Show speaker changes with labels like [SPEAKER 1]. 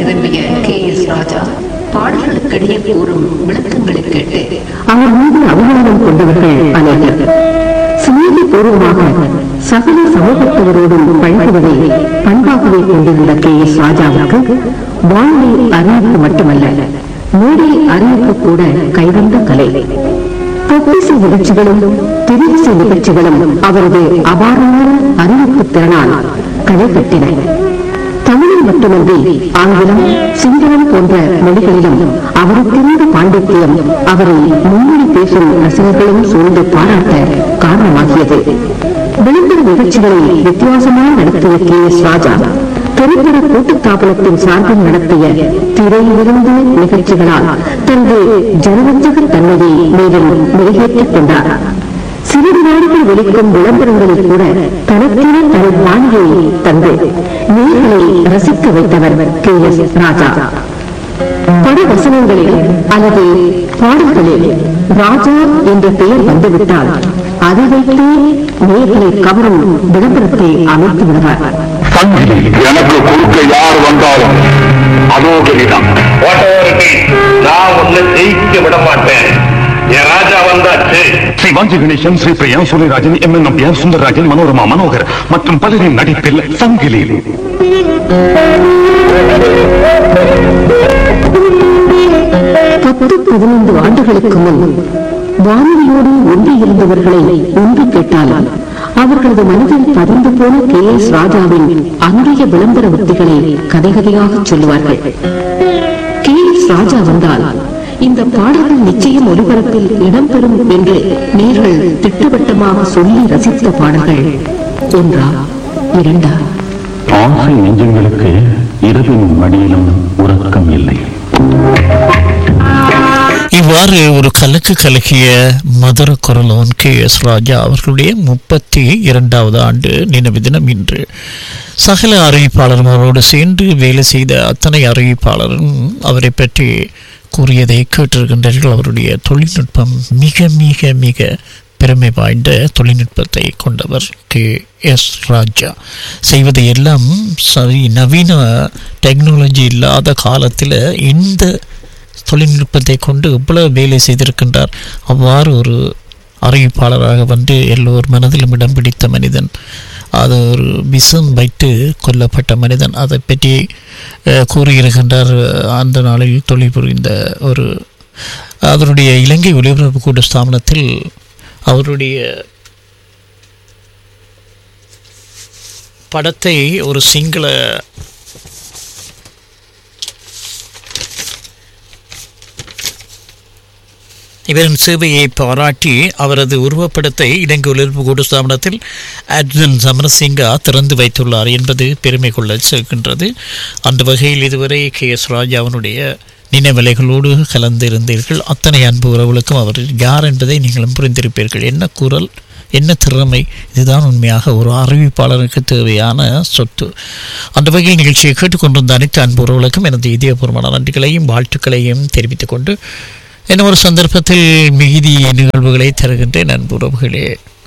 [SPEAKER 1] நிரம்பிய K S ராஜா பாடல்களுக்கிடையே கூறும் விளக்கங்களை கேட்டு
[SPEAKER 2] அவர் மீது அபிமானம் கொண்டவர்கள் அநேகர் சிநேகி பூர்வமாக சகல சமூகத்தவரோடும் பழகுவதை பண்பாகவே கொண்டிருந்த கே எஸ் ராஜாவுக்கு வாழ்வை அறிவிப்பு மட்டுமல்ல மேடை அறிவிப்பு கூட கைவந்த கலை தொப்பிசை நிகழ்ச்சிகளும் திரையிசை நிகழ்ச்சிகளும் அவரது அபாரமான அறிவிப்பு திறனால் களை கட்டின தமிழில் மட்டுமன்றி ஆங்கிலம் சிங்களம் போன்ற மொழிகளிலும் அவருக்கிருந்த பாண்டித்யம் அவரை முன்னணி பேசும் ரசிகர்களும் சூழ்ந்து பாராட்ட காரணமாகியது விளம்பர நிகழ்ச்சிகளை வித்தியாசமாக நடத்திய கே எஸ் ராஜா திரைப்பட கூட்டுத்தாபனத்தின் சார்பில் நடத்திய திரையிலிருந்து நிகழ்ச்சிகளால் தனது ஜனவஞ்சக தன்மையை மேலும் மெருகேற்றிக் கொண்டார் சிறிது நாடுகள் வெளிக்கும் விளம்பரங்களில் கூட தனக்கென தனது வாணியை தந்து நேர்களை ரசிக்க வைத்தவர் கே எஸ் ராஜா பட வசனங்களில் அல்லது பாடல்களில் ராஜா என்ற பெயர் வந்துவிட்டால் அதை வைத்தே நேர்களை கவரும் விளம்பரத்தை அமைத்து விடுவார்
[SPEAKER 3] சங்கிலி எனக்கு குறுக்க யார் வந்தாலும் அதோகரிடம்
[SPEAKER 4] நான் உன்னை ஜெயிக்க விட மாட்டேன் என் ராஜா வந்தாச்சு
[SPEAKER 3] ஸ்ரீ வாஞ்சி கணேசன் ஸ்ரீ பிரியா சூரியராஜன் எம் என் நம்பியார் சுந்தரராஜன் மனோரமா மனோகர் மற்றும் பலரின் நடிப்பில் சங்கிலி
[SPEAKER 2] பத்து பதினைந்து ஆண்டுகளுக்கு முன் வானொலியோடு ஒன்றி இருந்தவர்களை ஒன்று கேட்டால் அவர்களது மனதில் பதிந்து போன கே எஸ் ராஜாவின் அன்றைய விளம்பர உத்திகளை கதை கதையாக சொல்லுவார்கள் கே எஸ் ராஜா வந்தால் இந்த பாடல்கள் நிச்சயம் ஒலிபரப்பில் இடம்பெறும் என்று நேர்கள் திட்டவட்டமாக சொல்லி ரசித்த பாடல்கள் ஒன்றா இரண்டா
[SPEAKER 3] ஆசை நெஞ்சங்களுக்கு இரவின் மடியிலும் உறக்கம் இல்லை
[SPEAKER 5] இவ்வாறு ஒரு கலக்கு கலக்கிய மதுர குரலோன் கே எஸ் ராஜா அவர்களுடைய முப்பத்தி இரண்டாவது ஆண்டு நினைவு தினம் இன்று சகல அறிவிப்பாளர்களோடு சேர்ந்து வேலை செய்த அத்தனை அறிவிப்பாளரும் அவரை பற்றி கூறியதை கேட்டிருக்கின்றீர்கள் அவருடைய தொழில்நுட்பம் மிக மிக மிக பெருமை வாய்ந்த தொழில்நுட்பத்தை கொண்டவர் கே எஸ் ராஜா செய்வதை எல்லாம் சரி நவீன டெக்னாலஜி இல்லாத காலத்தில் இந்த தொழில்நுட்பத்தை கொண்டு எவ்வளவு வேலை செய்திருக்கின்றார் அவ்வாறு ஒரு அறிவிப்பாளராக வந்து எல்லோர் மனதிலும் இடம் பிடித்த மனிதன் அது ஒரு விஷம் வைத்து கொல்லப்பட்ட மனிதன் அதை பற்றி அஹ், கூறியிருக்கின்றார் அந்த நாளில் தொழில் புரிந்த ஒரு அவருடைய இலங்கை ஒலிபரப்பு கூட்ட ஸ்தாபனத்தில் அவருடைய படத்தை ஒரு சிங்கள இவரின் சேவையை பாராட்டி அவரது உருவப்படத்தை இலங்கை ஒலிபரப்பு கூட்டு ஸ்தாபனத்தில் அர்ஜுன் சமரசிங்கா திறந்து வைத்துள்ளார் என்பது பெருமை கொள்ள சேர்க்கின்றது அந்த வகையில் இதுவரை கே எஸ் ராஜாவினுடைய நினைவலைகளோடு கலந்திருந்தீர்கள் அத்தனை அன்பு உறவுகளுக்கும் அவர் யார் என்பதை நீங்களும் புரிந்திருப்பீர்கள் என்ன குரல் என்ன திறமை இதுதான் உண்மையாக ஒரு அறிவிப்பாளருக்கு தேவையான சொத்து அந்த வகையில் நிகழ்ச்சியை கேட்டுக்கொண்டிருந்த அனைத்து அன்பு உறவுகளுக்கும் எனது இதயபூர்வமான நன்றிகளையும் வாழ்த்துக்களையும் தெரிவித்துக் கொண்டு என்ன ஒரு சந்தர்ப்பத்தில் மிகுதி நிகழ்வுகளை தருகின்றேன் அன்பு உறவுகளே